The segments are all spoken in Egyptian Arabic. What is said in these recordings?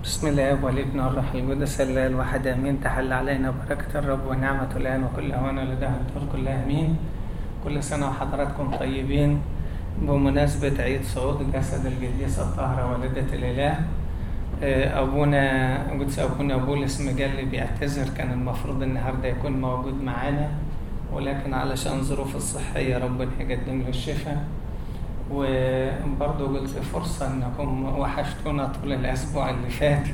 بسم الله والابن والروح القدس الله الواحد امين تحل علينا بركه الرب ونعمه الان وكل اوان لدها الدور كلها امين كل سنه وحضراتكم طيبين بمناسبه عيد صعود جسد القديسه الطاهره والده الاله ابونا قدس ابونا بولس مجلي بيعتذر كان المفروض النهارده يكون موجود معانا ولكن علشان ظروف الصحيه ربنا يقدم له الشفاء وبرضه قلت فرصة انكم وحشتونا طول الاسبوع اللي فات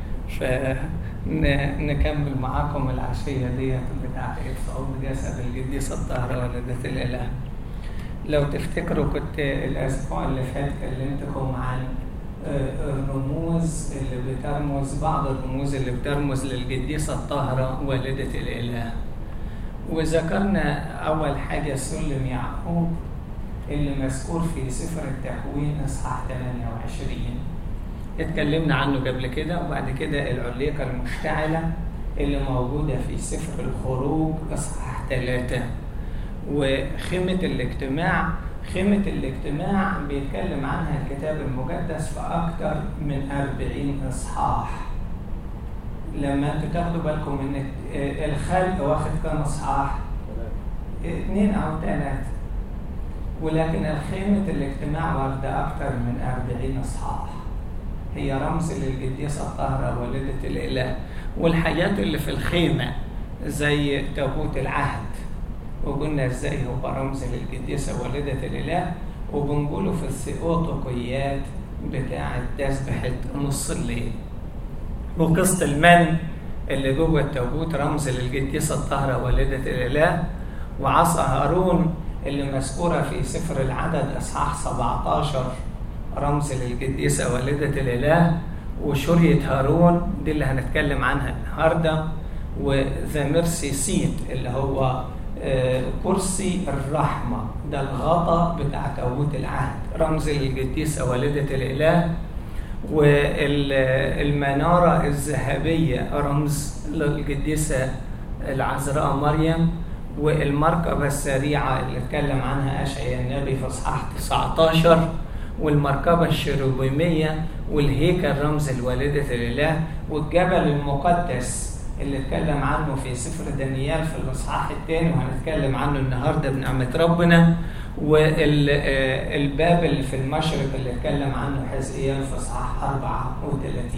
فنكمل معاكم العشية ديت بتاعت عيد صعود جسد القديسة الطاهرة والدة الإله لو تفتكروا كنت الأسبوع اللي فات كلمتكم عن الرموز اللي بترمز بعض الرموز اللي بترمز للقديسة الطاهرة والدة الإله وذكرنا أول حاجة سلم يعقوب اللي مذكور في سفر التكوين اصحاح 28 اتكلمنا عنه قبل كده وبعد كده العليقه المشتعله اللي موجوده في سفر الخروج اصحاح 3 وخيمه الاجتماع خيمة الاجتماع بيتكلم عنها الكتاب المقدس في أكثر من 40 إصحاح لما انتوا تاخدوا بالكم ان الخلق واخد كام إصحاح؟ اثنين أو ثلاثة ولكن الخيمة الاجتماع واخدة أكثر من أربعين إصحاح هي رمز للقديسة الطاهرة والدة الإله والحاجات اللي في الخيمة زي تابوت العهد وقلنا ازاي هو رمز للقديسة والدة الإله وبنقوله في الثيوتوقيات بتاعة تسبحة نص الليل وقصة المن اللي جوه التابوت رمز للقديسة الطاهرة والدة الإله وعصا هارون اللي مذكورة في سفر العدد إصحاح 17 رمز للقديسة والدة الإله وشرية هارون دي اللي هنتكلم عنها النهاردة وذا ميرسي سيت اللي هو كرسي الرحمة ده الغطاء بتاع تابوت العهد رمز للقديسة والدة الإله والمنارة الذهبية رمز للقديسة العذراء مريم والمركبة السريعة اللي اتكلم عنها أشعيا النبي في إصحاح 19 والمركبة الشروبيمية والهيكل رمز الوالدة الإله والجبل المقدس اللي اتكلم عنه في سفر دانيال في الإصحاح الثاني وهنتكلم عنه النهارده بنعمة ربنا والباب اللي في المشرق اللي اتكلم عنه حزقيال في إصحاح 34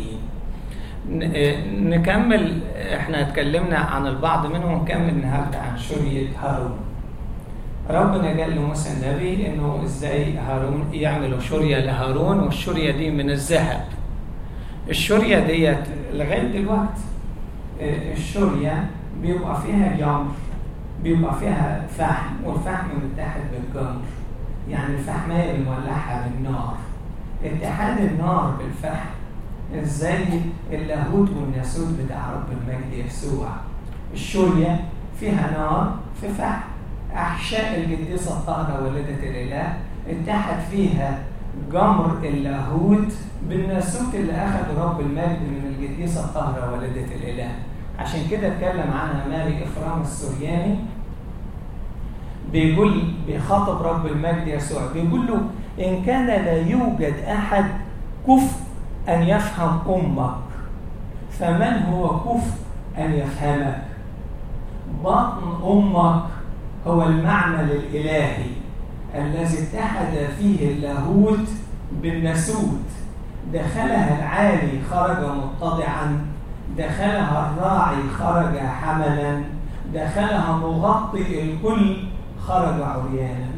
نكمل احنا اتكلمنا عن البعض منهم نكمل النهارده عن شرية هارون ربنا قال لموسى النبي انه ازاي هارون يعملوا شرية لهارون والشرية دي من الذهب الشرية ديت لغاية دلوقتي الشرية بيبقى فيها جمر بيبقى فيها فحم والفحم متحد بالجمر يعني الفحمية بنولعها بالنار اتحاد النار بالفحم ازاي اللاهوت والناسوت بتاع رب المجد يسوع الشورية فيها نار في فحم أحشاء القديسة الطاهرة والدة الإله اتحد فيها جمر اللاهوت بالناسوت اللي أخذ رب المجد من القديسة الطاهرة والدة الإله عشان كده اتكلم عنها ماري إفرام السورياني بيقول بيخاطب رب المجد يسوع بيقول له إن كان لا يوجد أحد كفء أن يفهم أمك فمن هو كفء أن يفهمك بطن أمك هو المعمل الإلهي الذي اتحد فيه اللاهوت بالناسوت دخلها العالي خرج متضعا دخلها الراعي خرج حملا دخلها مغطي الكل خرج عريانا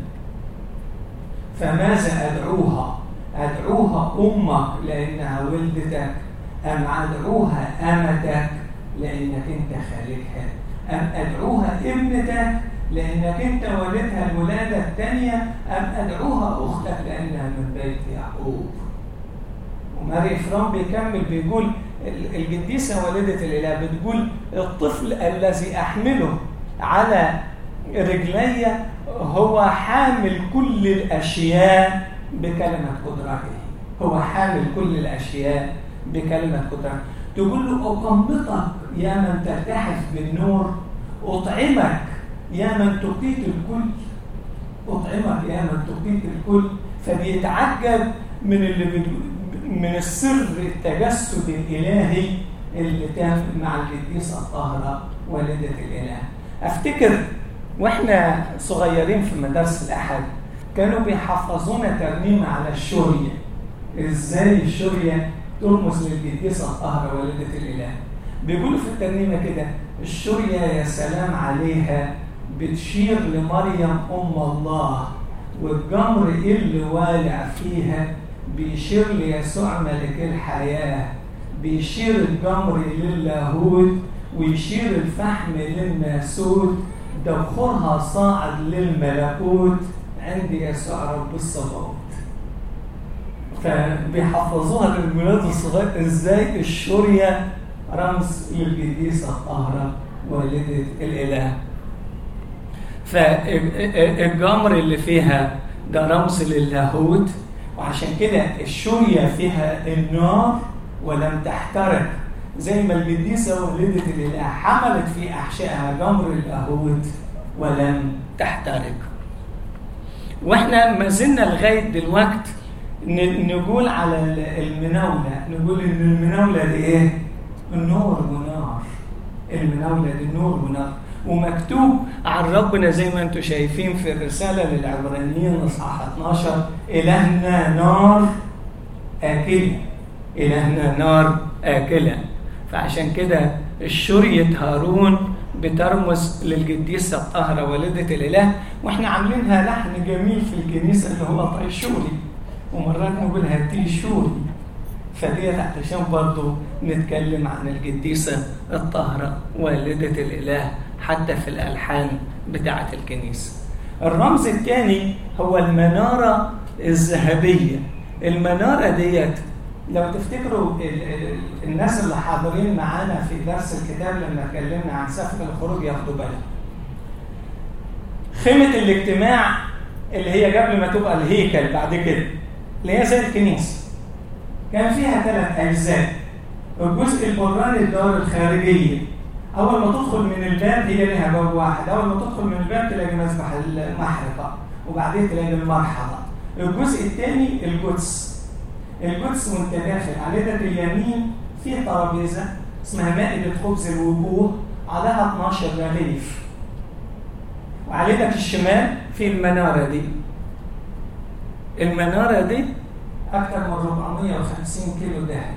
فماذا أدعوها أدعوها أمك لأنها ولدتك أم أدعوها أمتك لأنك أنت خالقها أم أدعوها ابنتك لأنك أنت والدها الولادة الثانية أم أدعوها أختك لأنها من بيت يعقوب وماري إفرام بيكمل بيقول القديسة والدة الإله بتقول الطفل الذي أحمله على رجلي هو حامل كل الأشياء بكلمة قدرته هو حامل كل الأشياء بكلمة قدرته تقول له أقمطك يا من تلتحف بالنور أطعمك يا من تقيت الكل أطعمك يا من تقيت الكل فبيتعجب من اللي من السر التجسد الالهي اللي كان مع القديسه الطاهره والده الاله افتكر واحنا صغيرين في مدارس الاحد كانوا بيحفظونا ترنيمه على الشوريه ازاي الشوريه ترمز للقديسه الطاهره والده الاله بيقولوا في الترنيمه كده الشوريه يا سلام عليها بتشير لمريم ام الله والجمر اللي والع فيها بيشير ليسوع ملك الحياه بيشير الجمر للاهوت ويشير الفحم للناسوت دخولها صاعد للملكوت عند يسوع رب الصلوات فبيحفظوها للولاد الصغير ازاي الشورية رمز للقديسة الطاهرة والدة الإله فالجمر اللي فيها ده رمز للاهوت وعشان كده الشورية فيها النار ولم تحترق زي ما القديسة والدة الإله حملت في أحشائها جمر اللاهوت ولم تحترق واحنا ما زلنا لغايه دلوقت نقول على المناوله نقول ان المناوله دي ايه؟ النور ونار المناوله دي نور ونار ومكتوب عن ربنا زي ما انتم شايفين في الرساله للعبرانيين اصحاح 12 الهنا نار اكله الهنا نار اكله فعشان كده الشرية هارون بترمز للقديسة الطاهرة والدة الإله وإحنا عاملينها لحن جميل في الكنيسة اللي هو طيشوري ومرات نقولها تيشوري فديت علشان برضه نتكلم عن القديسة الطاهرة والدة الإله حتى في الألحان بتاعة الكنيسة الرمز الثاني هو المنارة الذهبية المنارة ديت لو تفتكروا الناس اللي حاضرين معانا في درس الكتاب لما اتكلمنا عن سفر الخروج ياخدوا بالهم. خيمة الاجتماع اللي هي قبل ما تبقى الهيكل بعد كده اللي هي زي الكنيسة. كان فيها ثلاث أجزاء. الجزء البراني الدار الخارجية. أول ما تدخل من الباب هي لها باب واحد، أول ما تدخل من الباب تلاقي مسبح المحرقة وبعدين تلاقي المرحلة. الجزء الثاني القدس القدس وانت داخل على يدك اليمين في ترابيزه اسمها مائده خبز الوجوه عليها 12 رغيف وعلى يدك الشمال في المناره دي المناره دي اكثر من 450 كيلو ذهب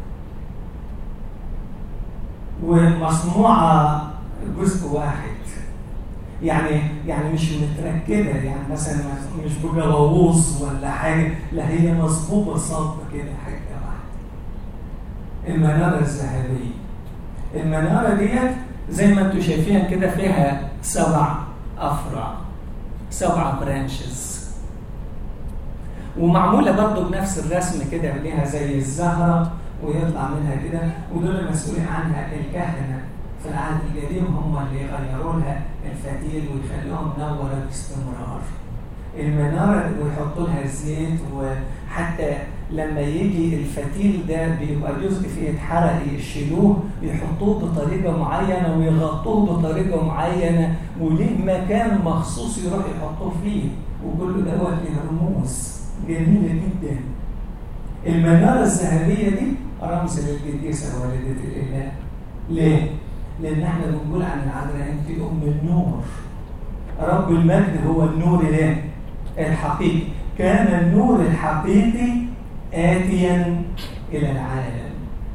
ومصنوعه جزء واحد يعني يعني مش متركبه يعني مثلا مش بجلاووز ولا حاجه لا هي مظبوطه صب كده حاجه واحده المناره الذهبيه المناره ديت زي ما انتم شايفين كده فيها سبع افرع سبع برانشز ومعموله برضه بنفس الرسم كده ليها زي الزهره ويطلع منها كده ودول المسؤولين عنها الكهنه في العهد القديم هم اللي يغيروا لها الفتيل ويخلوها منوره باستمرار. المناره ويحطوا لها زيت وحتى لما يجي الفتيل ده بيبقى جزء فيه اتحرق يشيلوه يحطوه بطريقه معينه ويغطوه بطريقه معينه وليه مكان مخصوص يروح يحطوه فيه وكل دوت له رموز جميله جدا. المناره الذهبيه دي رمز للقديسه والده الاله. ليه؟ لان احنا بنقول عن العذراء انت ام النور رب المجد هو النور الايه الحقيقي كان النور الحقيقي آتيا إلى العالم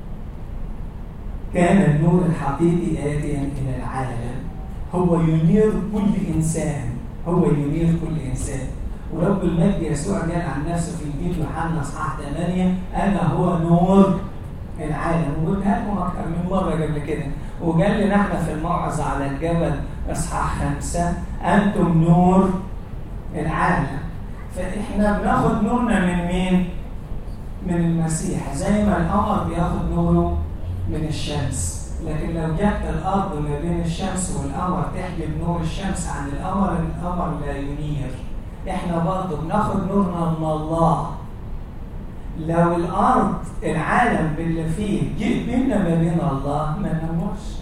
كان النور الحقيقي آتيا إلى العالم هو ينير كل إنسان هو ينير كل إنسان ورب المجد يسوع قال عن نفسه في انجيل يوحنا اصحاح 8 انا هو نور العالم وقلتها لكم اكثر من مره قبل كده وقال لنا احنا في الموعظه على الجبل اصحاح خمسه انتم نور العالم فاحنا بناخد نورنا من مين؟ من المسيح زي ما القمر بياخد نوره من الشمس لكن لو جت الارض ما بين الشمس والقمر تحجب نور الشمس عن القمر القمر لا ينير احنا برضه بناخد نورنا من الله لو الارض العالم باللي فيه جه بينا ما بين الله ما ننورش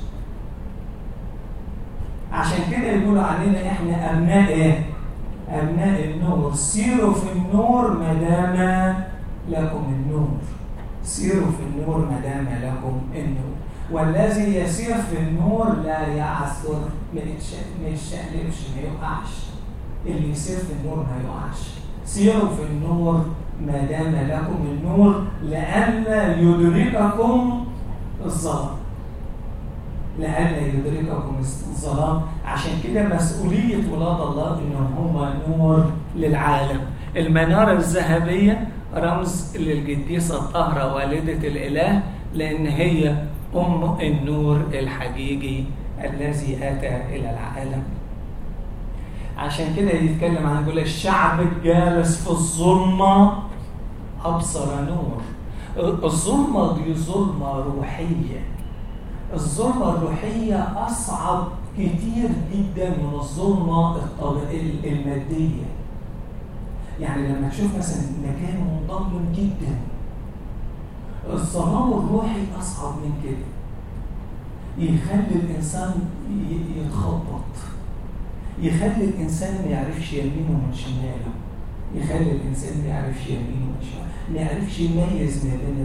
عشان كده يقولوا علينا احنا ابناء ايه ابناء النور سيروا في النور ما دام لكم النور سيروا في النور ما دام لكم النور والذي يسير في النور لا يعثر ما يتشقلبش ما يقعش اللي يسير في النور ما يقعش سيروا في النور ما دام لكم النور لئلا يدرككم الظلام لئلا يدرككم الظلام عشان كده مسؤولية ولاد الله إنهم هم نور للعالم المنارة الذهبية رمز للقديسة الطاهرة والدة الإله لأن هي أم النور الحقيقي الذي أتى إلى العالم عشان كده يتكلم عن يقول الشعب الجالس في الظلمة أبصر نور الظلمة دي ظلمة روحية الظلمة الروحية أصعب كتير جدا من الظلمة المادية يعني لما تشوف مثلا مكان مظلم جدا الظلام الروحي أصعب من كده يخلي الإنسان يتخبط يخلي الإنسان ما يعرفش يمينه من شماله يخلي الإنسان ما يعرفش يمينه من شماله ما يعرفش يميز ما بين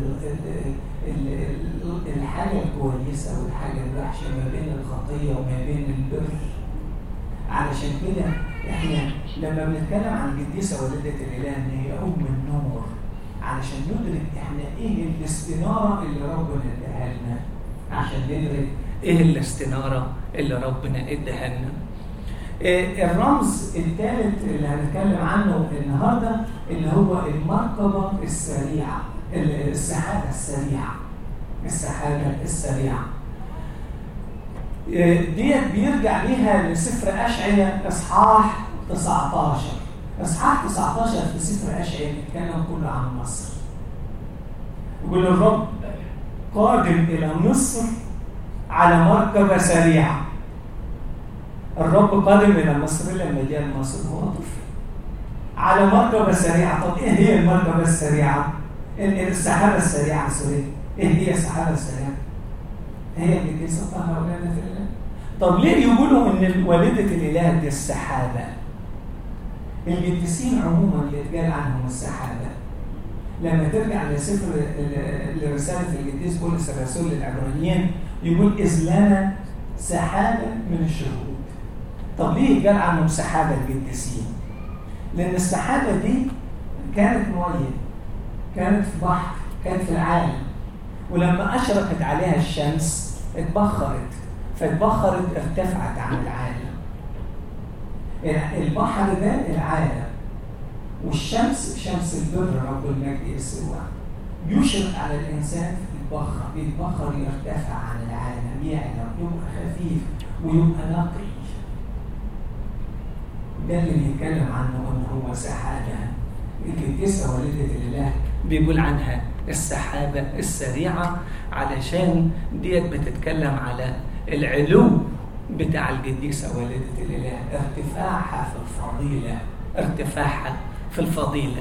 الحاجة الكويسة والحاجة الوحشة ما بين الخطية وما بين البر علشان كده احنا لما بنتكلم عن القديسة والدة الإله إن هي أم النور علشان ندرك احنا ايه الاستنارة اللي ربنا اداها لنا عشان ندرك ايه الاستنارة اللي ربنا اداها لنا إيه الرمز الثالث اللي هنتكلم عنه النهارده اللي هو المركبة السريعة السحابة السريعة السحابة السريعة ديت بيرجع ليها لسفر أشعية إصحاح 19 إصحاح 19 في سفر أشعية بيتكلم كله عن مصر يقول الرب قادم إلى مصر على مركبة سريعة الرب قادم إلى مصر لما جاء مصر هو طفل على مركبة سريعة طب إيه هي المركبة السريعة؟ السحابة السريعة سوري إيه هي السحابة السريعة؟ هي اللي قصتها ولادة الإله طب ليه يقولوا إن والدة الإله دي السحابة؟ القديسين عموما اللي اتقال عنهم السحابة لما ترجع لسفر لرسالة القديس بولس الرسول للعبرانيين يقول إذ لنا سحابة من الشهود طب ليه اتقال عنهم سحابة القديسين؟ لأن السحابة دي كانت مية كانت في بحر كانت في العالم ولما أشرقت عليها الشمس اتبخرت فاتبخرت ارتفعت عن العالم البحر ده العالم والشمس شمس البر رب المجد يسوع يشرق على الإنسان يتبخر يتبخر يرتفع عن العالم يعلى يبقى خفيف ويبقى نقي ده اللي بيتكلم عنه ان هو سحابه القديسه والده الاله بيقول عنها السحابه السريعه علشان ديت بتتكلم على العلو بتاع القديسه والده الاله ارتفاعها في الفضيله ارتفاعها في الفضيله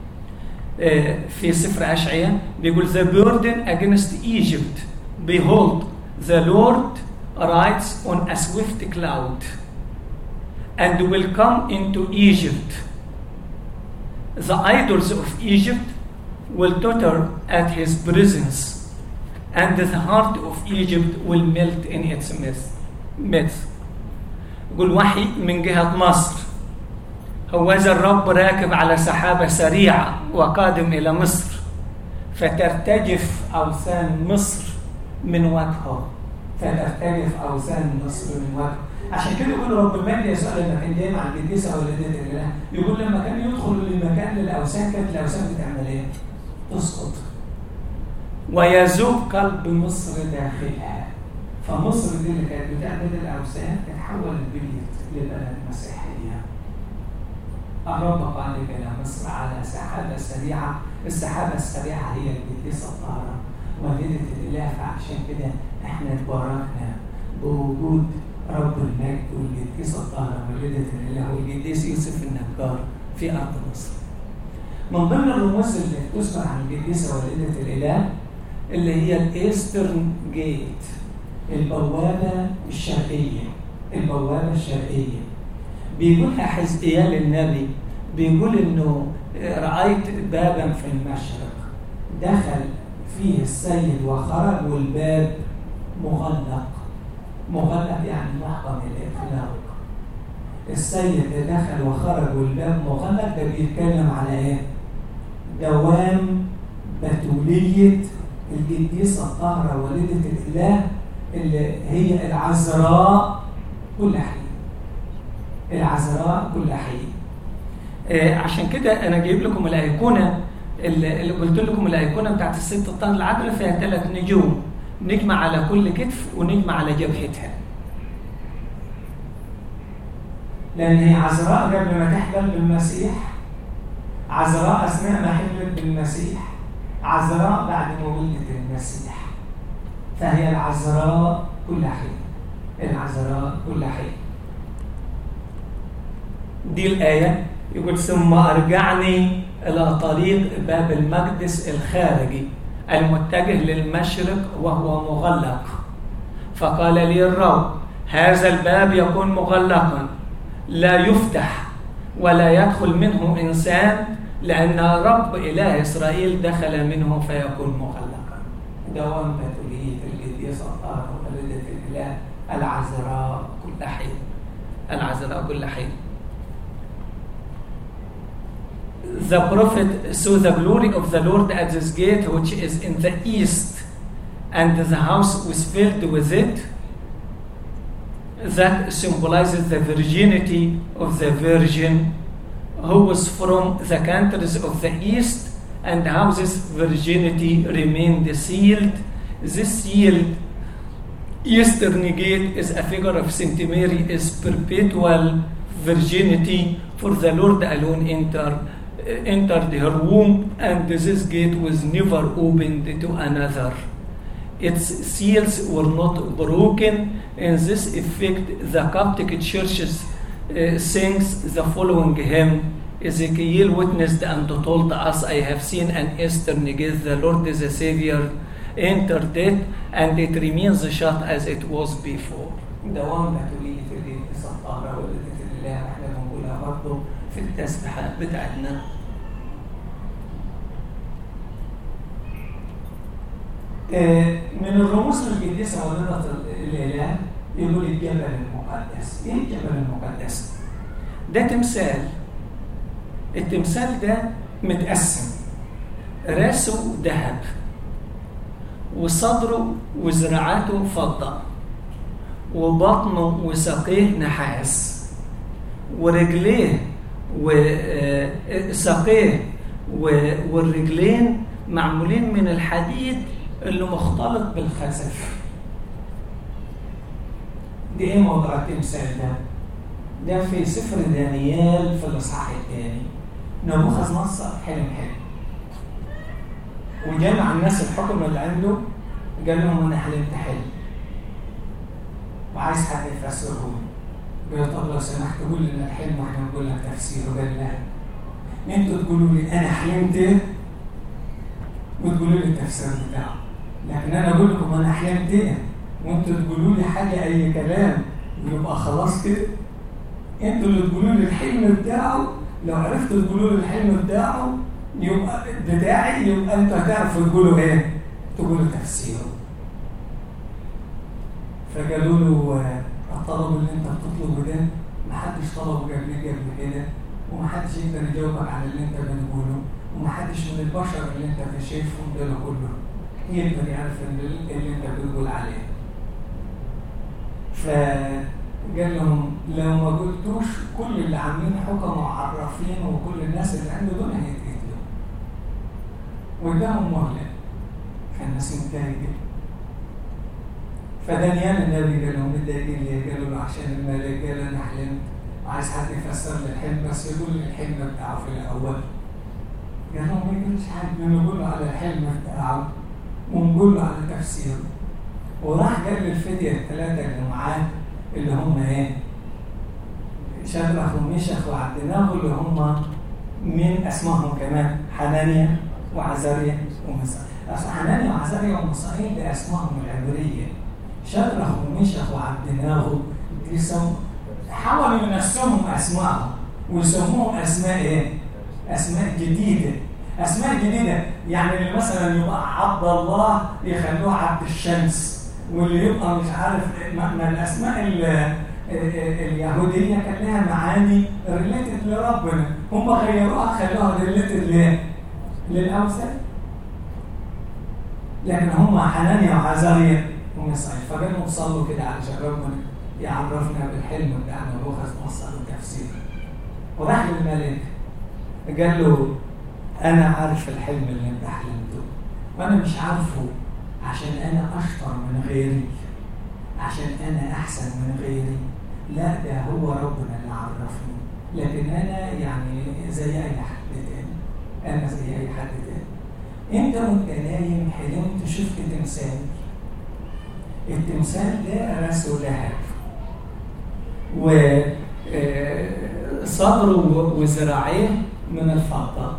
في سفر اشعياء بيقول the burden against Egypt behold the Lord rides on a swift cloud and will come into Egypt. The idols of Egypt will totter at his presence, and the heart of Egypt will melt in its midst. يقول وحي من جهة مصر هوذا الرب راكب على سحابة سريعة وقادم إلى مصر فترتجف أوثان مصر من وجهه فترتجف أوثان مصر من وجهه عشان كده يقول رب المجد يسوع لما كان جاي مع القديسه ولدة الاله يقول لما كان يدخل للمكان للاوثان كانت الاوثان بتعمل ايه؟ تسقط ويذوب قلب مصر داخلها فمصر دي اللي كانت بتعبد الاوثان اتحولت بلد لبلد مسيحيه الرب قال الى مصر على سحابه سريعه السحابه السريعه هي القديسه الطاهره والدة الاله فعشان كده احنا اتباركنا بوجود رب المجد والقديسة الطاهرة والدة الإله والقديس يوسف النجار في أرض مصر. من ضمن الرموز اللي تذكر عن القديسة والدة الإله اللي هي الإيسترن جيت البوابة الشرقية البوابة الشرقية بيقولها حزقيال النبي بيقول إنه رأيت بابا في المشرق دخل فيه السيد وخرج والباب مغلق مغلق يعني محكم الإغلاق السيد اللي دخل وخرج والباب مغلق ده بيتكلم على ايه؟ دوام بتولية القديسة الطاهرة والدة الإله اللي هي العذراء كل حين العذراء كل حين آه عشان كده أنا جايب لكم الأيقونة اللي قلت لكم الأيقونة بتاعت الست الطاهرة العذراء فيها ثلاث نجوم نجمة على كل كتف ونجمة على جبهتها لأن هي عذراء قبل ما تحلم بالمسيح عذراء أثناء ما حلمت بالمسيح عذراء بعد ما ولدت المسيح فهي العذراء كل حين العذراء كل حين دي الآية يقول ثم أرجعني إلى طريق باب المقدس الخارجي المتجه للمشرق وهو مغلق فقال لي الرب هذا الباب يكون مغلقا لا يفتح ولا يدخل منه إنسان لأن رب إله إسرائيل دخل منه فيكون مغلقا دوام بتولية القديس الطاهر والدة الإله العذراء كل حين العذراء كل حين The prophet saw the glory of the Lord at this gate which is in the east and the house was filled with it that symbolizes the virginity of the Virgin who was from the countries of the east and how this virginity remained sealed. This sealed eastern gate is a figure of Saint Mary is perpetual virginity for the Lord alone enter, entered her womb and this gate was never opened to another. Its seals were not broken. In this effect, the Coptic churches uh, sings the following hymn. Ezekiel witnessed and told us, I have seen an eastern gate, the Lord is a Savior, entered it, and it remains shut as it was before. دوام بتولية القديسة الطاهرة والدة الله احنا بنقولها برضه في التسبيحات بتاعتنا من الرموز القديسة والدة الإله يقول الجبل المقدس ايه الجبل المقدس ده تمثال التمثال ده متقسم راسه ذهب وصدره وذراعاته فضة وبطنه وساقيه نحاس ورجليه وساقيه والرجلين معمولين من الحديد اللي مختلط بالخزف دي ايه موضوع التمثال ده؟ ده في سفر دانيال في الاصحاح الثاني نبوخذ نصر حلم حلم وجمع الناس الحكم اللي عنده قال لهم انا حلمت حلم وعايز حد يفسره لي قال طب لو سمحت قول لنا الحلم واحنا نقول لك تفسيره قال لا انتوا تقولوا لي انا حلمت ايه وتقولوا لي التفسير بتاعه لكن انا اقول لكم انا حلمت ايه وانتوا تقولوا لي حاجه اي كلام ويبقى خلاص كده انتوا اللي تقولوا لي الحلم بتاعه لو عرفتوا تقولوا لي الحلم بتاعه يبقى بتاعي يبقى انتوا هتعرفوا تقولوا ايه؟ تقولوا تفسيره. فقالوا له الطلب اللي انت بتطلبه ده محدش طلبه قبل قبل كده ومحدش يقدر يجاوبك على اللي انت بتقوله ومحدش من البشر اللي انت شايفهم دول كله يقدر يعرف اللي, اللي انت بتقول عليه. فقال لهم لو ما قلتوش كل اللي عاملين حكم وعرافين وكل الناس اللي عنده دول هيتقتلوا. واداهم مهله فالناس متضايقه. فدانيال النبي قال لهم متضايقين ليه؟ قالوا له عشان الملك قال انا حلمت وعايز حد يفسر لي الحلم بس يقول لي الحلم بتاعه في الاول. قال لهم ما يقولش حد نقول له على الحلم بتاعه ونقول له على تفسيره. وراح جاب الفدية الثلاثة اللي معاه اللي هم ايه؟ شدرخ وميشخ وعبدناغ اللي هم من اسمائهم كمان حنانيا وعزاريا ومسائيل حنانيا وعزاريا ومسائيل دي اسمائهم العبرية شدرخ وميشخ وعبدناغ دي سم حاولوا ينسوهم اسمائهم ويسموهم اسماء ايه؟ اسماء جديدة اسماء جديده يعني اللي مثلا يبقى عبد الله يخلوه عبد الشمس واللي يبقى مش عارف ما الاسماء اليهوديه كان لها معاني ريليتد لربنا هم غيروها خلوها ريليتد ليه؟ للاوثان لكن هم حنانيا وعزاريا هم صحيح فجانوا صلوا كده علشان ربنا يعرفنا بالحلم بتاعنا بوخذ نصر وتفسير وراح للملك قال له انا عارف الحلم اللي انت حلمته وانا مش عارفه عشان انا اشطر من غيري عشان انا احسن من غيري لا ده هو ربنا اللي عرفني لكن انا يعني زي اي حد تاني انا زي اي حد تاني انت وانت نايم حلمت شفت تمثال التمثال ده راسه ذهب و صدره وذراعيه من الفضه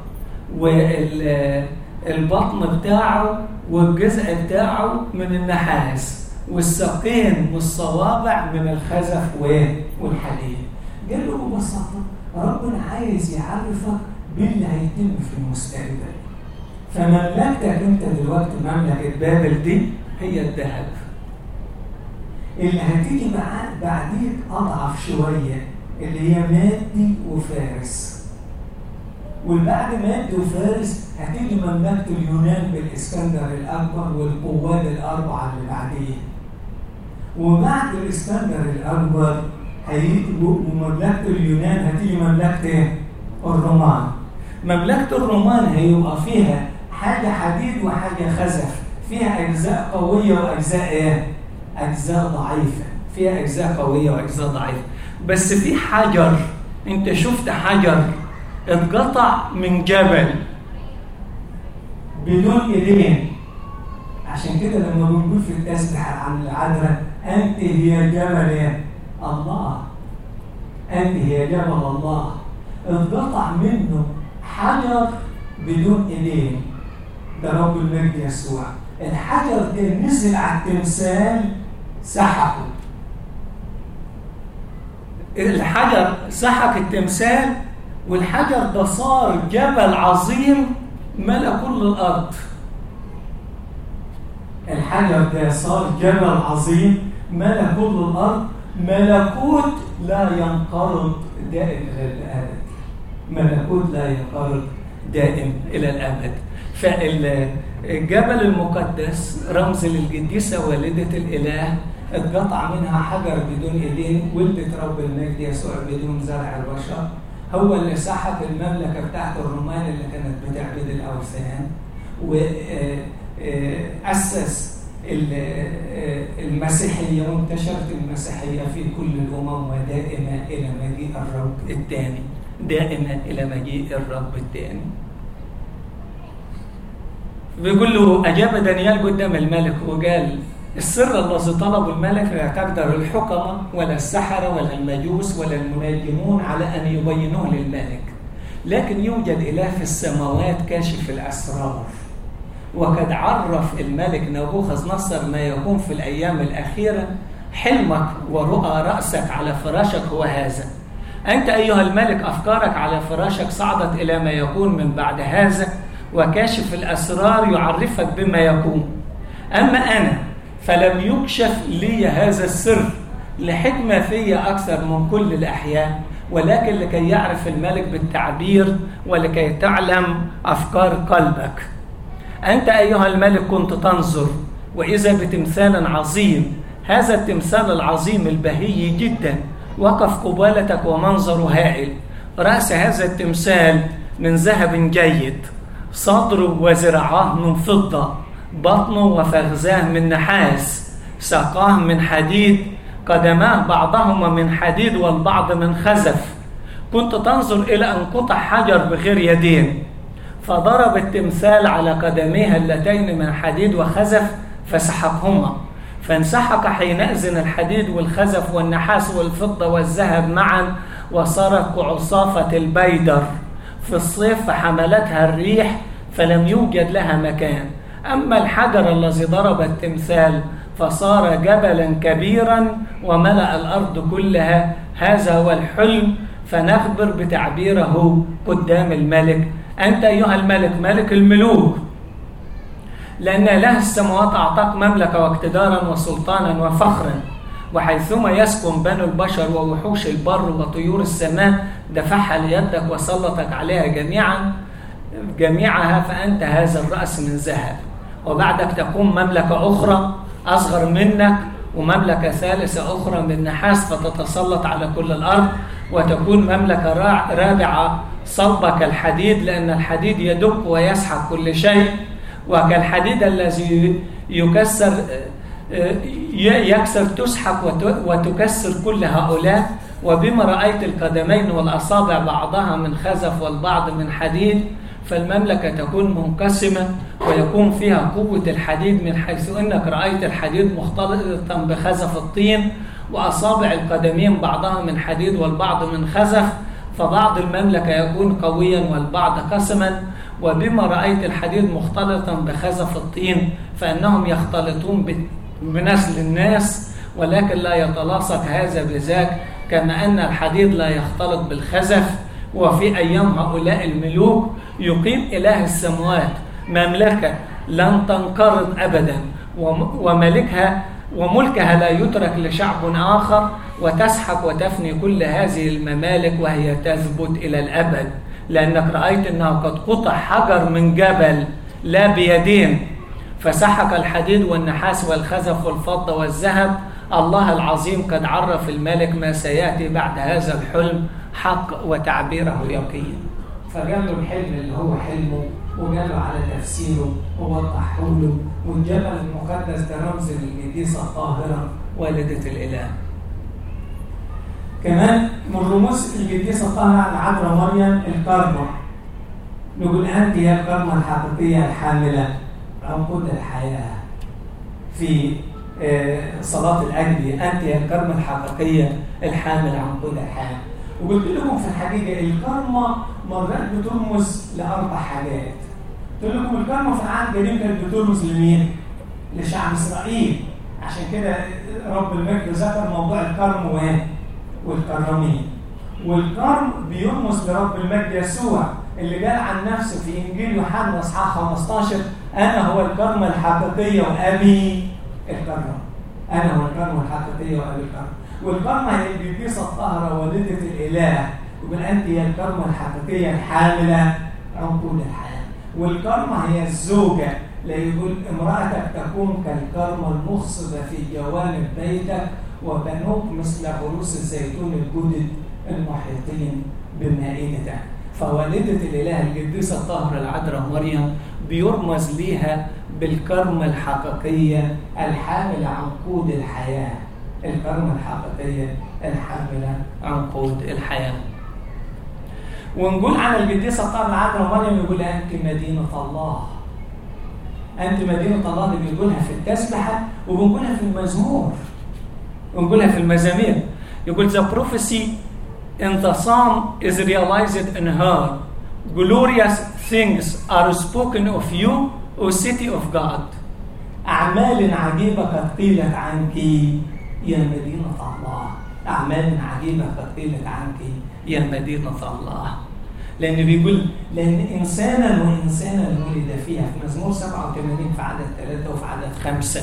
والبطن بتاعه والجزء بتاعه من النحاس والساقين والصوابع من الخزف والحديد قال له ببساطه ربنا عايز يعرفك باللي هيتم في المستقبل فمملكتك انت دلوقتي مملكه بابل دي هي الذهب اللي هتيجي معاك بعديك اضعف شويه اللي هي مادي وفارس والبعد مادي وفارس هتيجي مملكه اليونان بالاسكندر الاكبر والقوات الاربعه اللي بعديه وبعد الاسكندر الاكبر هيجي مملكه اليونان هتيجي مملكه الرومان مملكه الرومان هيبقى فيها حاجه حديد وحاجه خزف فيها اجزاء قويه واجزاء ايه اجزاء ضعيفه فيها اجزاء قويه واجزاء ضعيفه بس في حجر انت شفت حجر اتقطع من جبل بدون ايدين عشان كده لما بنقول في التسبيح عن العذراء انت هي جبل ايه الله انت هي جبل الله اتقطع منه حجر بدون ايدين ده رب المجد يسوع الحجر ده نزل على التمثال سحقه الحجر سحق التمثال والحجر ده صار جبل عظيم ملأ كل الأرض الحجر ده صار جبل عظيم ملأ كل الأرض ملكوت لا ينقرض دائم إلى الأبد ملكوت لا ينقرض دائم إلى الأبد فالجبل المقدس رمز للقديسة والدة الإله اتقطع منها حجر بدون ايدين ولدت رب المجد يسوع بدون زرع البشر هو اللي سحق المملكه بتاعت الرومان اللي كانت بتعبد الاوثان واسس المسيحيه وانتشرت المسيحيه في كل الامم ودائما الى مجيء الرب الثاني دائما الى مجيء الرب الثاني بيقول له اجاب دانيال قدام الملك وقال السر الذي طلبه الملك لا تقدر الحكمة ولا السحرة ولا المجوس ولا المنجمون على أن يبينوه للملك لكن يوجد إله في السماوات كاشف الأسرار وقد عرف الملك نبوخذ نصر ما يكون في الأيام الأخيرة حلمك ورؤى رأسك على فراشك هو هذا أنت أيها الملك أفكارك على فراشك صعدت إلى ما يكون من بعد هذا وكاشف الأسرار يعرفك بما يكون أما أنا فلم يكشف لي هذا السر لحكمة في أكثر من كل الأحياء ولكن لكي يعرف الملك بالتعبير ولكي تعلم أفكار قلبك أنت أيها الملك كنت تنظر وإذا بتمثال عظيم هذا التمثال العظيم البهي جدا وقف قبالتك ومنظره هائل رأس هذا التمثال من ذهب جيد صدره وذراعاه من فضة بطنه وفخذاه من نحاس ساقاه من حديد قدماه بعضهما من حديد والبعض من خزف كنت تنظر إلى أن قطع حجر بغير يدين فضرب التمثال على قدميها اللتين من حديد وخزف فسحقهما فانسحق حينئذ الحديد والخزف والنحاس والفضة والذهب معا وصارت كعصافة البيدر في الصيف فحملتها الريح فلم يوجد لها مكان أما الحجر الذي ضرب التمثال فصار جبلا كبيرا وملأ الأرض كلها هذا هو الحلم فنخبر بتعبيره قدام الملك أنت أيها الملك ملك الملوك لأن إله السماوات أعطاك مملكة واقتدارا وسلطانا وفخرا وحيثما يسكن بنو البشر ووحوش البر وطيور السماء دفعها ليدك وسلطك عليها جميعا جميعها فأنت هذا الرأس من ذهب وبعدك تقوم مملكة أخرى أصغر منك ومملكة ثالثة أخرى من نحاس فتتسلط على كل الأرض وتكون مملكة رابعة صلبة كالحديد لأن الحديد يدق ويسحق كل شيء وكالحديد الذي يكسر يكسر تسحق وتكسر كل هؤلاء وبما رأيت القدمين والأصابع بعضها من خزف والبعض من حديد فالمملكة تكون منقسمة ويكون فيها قوة الحديد من حيث أنك رأيت الحديد مختلطا بخزف الطين وأصابع القدمين بعضها من حديد والبعض من خزف فبعض المملكة يكون قويا والبعض قسما وبما رأيت الحديد مختلطا بخزف الطين فإنهم يختلطون بنسل الناس ولكن لا يتلاصق هذا بذاك كما أن الحديد لا يختلط بالخزف وفي أيام هؤلاء الملوك يقيم إله السماوات مملكة لن تنقرض أبدا وملكها وملكها لا يترك لشعب آخر وتسحق وتفني كل هذه الممالك وهي تثبت إلى الأبد لأنك رأيت أنها قد قطع حجر من جبل لا بيدين فسحق الحديد والنحاس والخزف والفضة والذهب الله العظيم قد عرف الملك ما سيأتي بعد هذا الحلم حق وتعبيره يقين فقال له الحلم اللي هو حلمه وقال له على تفسيره ووضحه له والجبل المقدس ده رمز للقديسة الطاهرة والدة الإله كمان من رموز القديسة الطاهرة العذراء مريم الكرمة نقول أنت هي الكرمة الحقيقية الحاملة عنقود الحياة في صلاة الأجل أنت هي الكرمة الحقيقية الحاملة عنقود الحياة وقلت لكم في الحقيقة الكرمة مرات بترمز لأربع حاجات قلت لكم الكرمة في العهد القديم كانت بترمز لمين؟ لشعب إسرائيل عشان كده رب المجد ذكر موضوع الكرم وين؟ والكرمين والكرم بيرمز لرب المجد يسوع اللي قال عن نفسه في انجيل يوحنا اصحاح 15 انا هو الكرمه الحقيقيه وابي الكرم انا هو الكرمه الحقيقيه وابي الكرم والكرمه هي القديسه الطاهره والده الاله يقول انت هي الكرمه الحقيقيه الحامله عنقود الحياه والكرمه هي الزوجه لا يقول امرأتك تكون كالكرمة المخصبة في جوانب بيتك وبنوك مثل عروس الزيتون الجدد المحيطين بمائدتك فوالدة الإله القديسة الطاهرة العذراء مريم بيرمز ليها بالكرمة الحقيقية الحاملة عنقود الحياة الكرمة الحقيقية الحاملة عنقود الحياة ونقول عن القديسة الطاهرة العذراء مريم يقول أنت مدينة الله أنت مدينة الله اللي بيقولها في التسبحة وبنقولها في المزمور ونقولها في المزامير يقول the prophecy in the psalm is realized in her glorious things are spoken of you O city of God أعمال عجيبة قد قيلت عنك يا مدينة الله أعمال عجيبة قد قيلت عنك يا مدينة الله لأن بيقول لأن إنسانا وإنسانا ولد فيها في مزمور 87 في عدد ثلاثة وفي عدد خمسة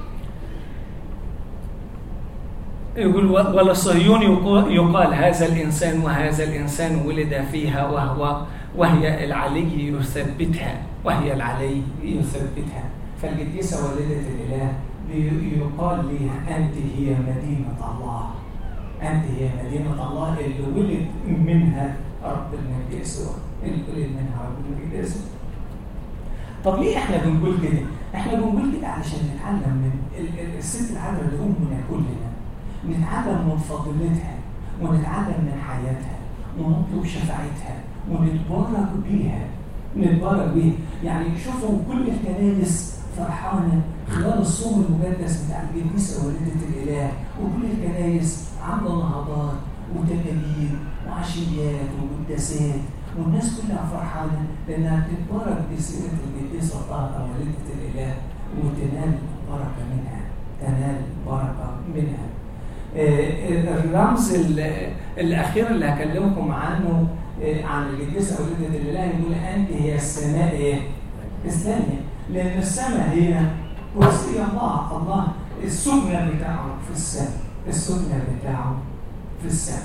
يقول ولصهيون يقال هذا الإنسان وهذا الإنسان ولد فيها وهو وهي العلي يثبتها وهي العلي يثبتها فالقديسة والدة الإله يقال لها أنت هي مدينة الله أنت هي مدينة الله اللي ولد منها رب المجد يسوع اللي ولد منها رب المجد يسوع طب ليه احنا بنقول كده؟ احنا بنقول كده علشان نتعلم من الست العذراء اللي امنا كلنا نتعلم من فضيلتها ونتعلم من حياتها ونطلب شفاعتها ونتبارك بيها نتبارك بيها يعني شوفوا كل الكنائس فرحانة خلال الصوم المقدس بتاع القديسة والدة الإله وكل الكنائس عاملة نهضات وتمارين وعشيات وقداسات والناس كلها فرحانة لأنها تتبارك بسيرة القديسة الطاهرة والدة الإله وتنال بركة منها تنال بركة منها الرمز الأخير اللي هكلمكم عنه إيه عن القديسه والده الاله يقول انت هي السماء ايه؟ الثانيه لان السماء هي كرسي الله الله السكنه بتاعه في السماء السكنه بتاعه في السماء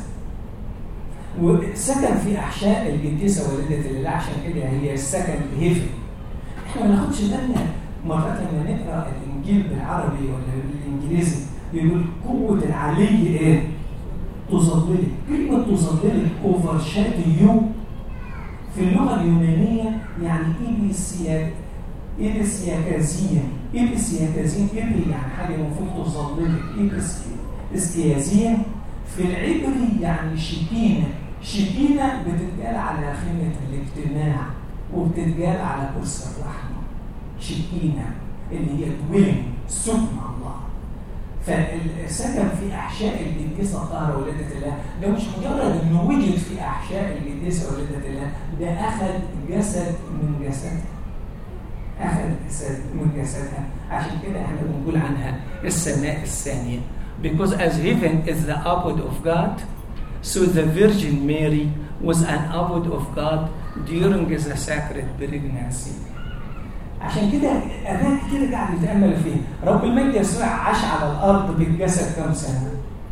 وسكن في احشاء القديسه والده الاله عشان كده هي السكن الهيفي احنا ما ناخدش بالنا مرات لما نقرا الانجيل بالعربي ولا بالانجليزي يقول قوه العلي ايه؟ تظللك كلمه تظللك اوفر يو في اللغه اليونانيه يعني ايبسيا ايبسياكازيه ايبسياكازيه ايبي يعني حاجه المفروض تظللك ايبسيازيه في العبري يعني شكينه شكينه بتتقال على خيمه الاجتماع وبتتقال على كرسي الرحمه شكينه اللي هي دوين سكن الله فالسكن في احشاء القديسه الطاهره ولده الله ده مش مجرد انه وجد في احشاء القديسه ولده الله ده اخذ جسد من جسدها اخذ جسد من جسدها عشان كده احنا بنقول عنها السماء الثانيه because as heaven is the abode of God so the Virgin Mary was an abode of God during the sacred pregnancy عشان كده آباء كتير قاعد يتأمل فيه رب المجد يسوع عاش على الأرض بالجسد كم سنة؟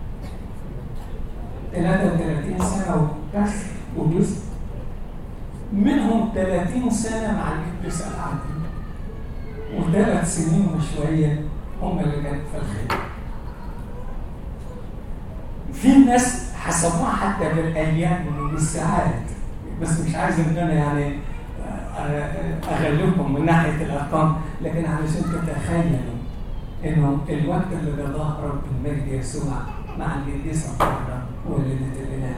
33 سنة وكسر وجزء منهم 30 سنة مع القديس العدل وثلاث سنين وشوية هم اللي كانوا في الخير في ناس حسبوها حتى بالأيام وبالساعات بس مش عايز ان انا يعني اغلبكم من ناحيه الارقام لكن علشان تتخيلوا انه الوقت اللي قضاه رب المجد يسوع مع القديسه الطاهره والده الاله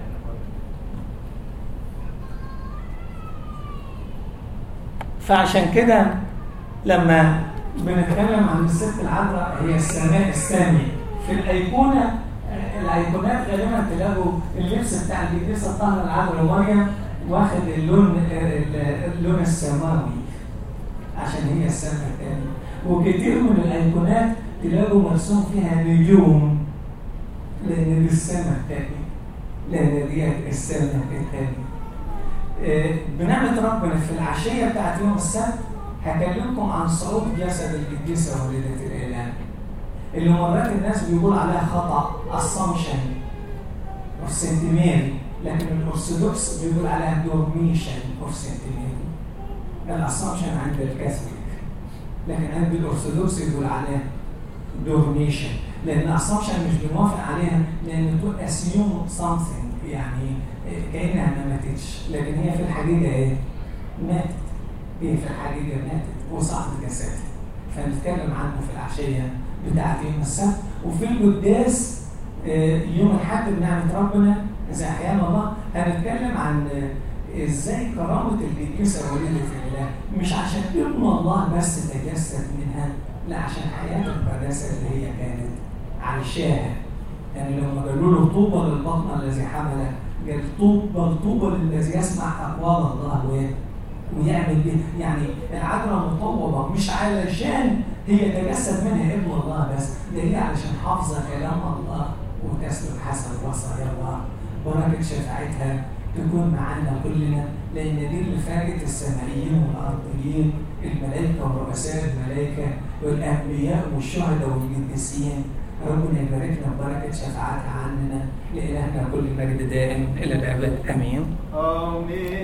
فعشان كده لما بنتكلم عن الست العذراء هي السماء الثانيه في الايقونه الايقونات غالبا تلاقوا اللبس بتاع القديسه الطاهره العذراء مريم واخد اللون اللون السماوي عشان هي السماء الثانيه وكتير من الايقونات تلاقوا مرسوم فيها نجوم لان دي السماء الثانيه لان دي السماء الثانيه بنعمة ربنا في العشية بتاعت يوم السبت هكلمكم عن صعود جسد القديسة والدة الإله اللي مرات الناس بيقول عليها خطأ assumption of سنتيميري لكن الأرثوذكس بيقول عليها دورميشن of سنتيميري الاسامبشن عند الكاثوليك لكن عند الأرثوذكس يقول عليها دورميشن لأن الاسامبشن مش بنوافق عليها لأن تو assume something يعني كأنها ما ماتتش لكن هي في الحقيقة إيه؟ ماتت هي في الحقيقة ماتت وصعد جسدها فنتكلم عنه في العشية بتاعت يوم السبت وفي القداس يوم الحد بنعمة ربنا إذا أحيانا الله هنتكلم عن إزاي كرامة القديسة وليدة الإله مش عشان ابن الله بس تجسد منها لا عشان حياة القداسة اللي هي كانت عايشاها يعني لما قالوا له طوبى للبطن الذي حمله قال طوبى طوبى للذي يسمع أقوال الله ويعمل به يعني العذراء مطوبة مش علشان هي تجسد منها ابن الله بس ده هي علشان حافظة كلام الله وتسلك حسب وصايا الله بركة شفاعتها تكون معانا كلنا لأن دي اللي فاجت السمائيين والأرضيين الملائكة ورؤساء الملائكة والأنبياء والشهداء والقديسين ربنا يباركنا ببركة شفاعتها عننا لإلهنا كل مجد دائم إلى الأبد آمين آمين